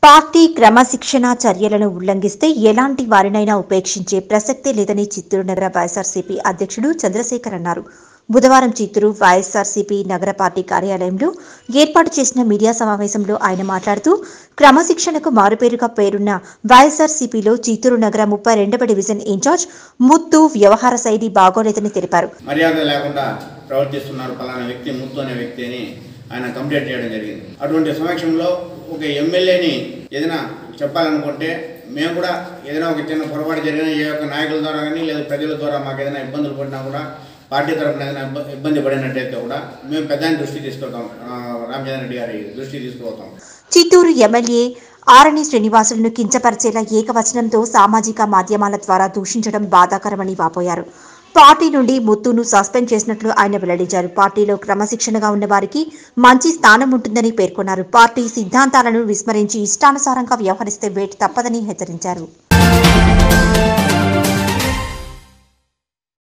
party క్రమశిక్షణా చర్యలను ఉల్లంఘిస్తే ఎలాంటి వారినైనా ఉపేక్షించే ప్రసక్తే లేదని చిత్తూరు నగర వైఎస్ఆర్సీపీ అధ్యక్షుడు చంద్రశేఖర్ అన్నారు బుధవారం చిత్తూరు వైఎస్ఆర్సీపీ నగర పార్టీ కార్యాలయంలో ఏర్పాటు చేసిన మీడియా సమావేశంలో ఆయన మాట్లాడుతూ క్రమశిక్షణకు మారుపేరుగా పేరున్న వైఎస్ఆర్సీపీలో చిత్తూరు నగర ముప్పై రెండవ డివిజన్ ఇన్ఛార్జ్ ముత్తు వ్యవహార శైలి బాగోలేదని తెలిపారు మర్యాద లేకుండా ప్రవర్తిస్తున్నారు పలానా వ్యక్తి ముత్తు అనే వ్యక్తి అని ఆయన కంప్లైంట్ చేయడం జరిగింది అటువంటి సమక్షంలో ఒక ఎమ్మెల్యేని ఏదైనా చెప్పాలనుకుంటే మేము కూడా ఏదైనా ఒక చిన్న పొరపాటు జరిగిన ఏ యొక్క నాయకుల ద్వారా కానీ లేదా ప్రజల ద్వారా మాకు ఏదైనా ఇబ్బందులు పడినా కూడా పార్టీ తరఫున ఏదైనా ఇబ్బ- ఇబ్బంది పడినట్టయితే కూడా మేము పెద్ద ఆయన దృష్టి తీసుకెళ్తాం ఆ, రామచంద్ర రెడ్డి గారి దృష్టి తీసుకుపోతాం చిత్తూరు ఎమ్మెల్యే ఆరణి శ్రీనివాసులను కించపరిచేలా ఏకవచనంతో సామాజిక మాధ్యమాల ద్వారా దూషించడం బాధాకరమని వాపోయారు పార్టీ నుండి ముత్తును సస్పెండ్ చేసినట్లు ఆయన వెల్లడించారు పార్టీలో క్రమశిక్షణగా ఉన్న వారికి మంచి స్థానం ఉంటుందని పేర్కొన్నారు పార్టీ సిద్ధాంతాలను విస్మరించి ఇష్టానుసారంగా వ్యవహరిస్తే వేటు తప్పదని హెచ్చరించారు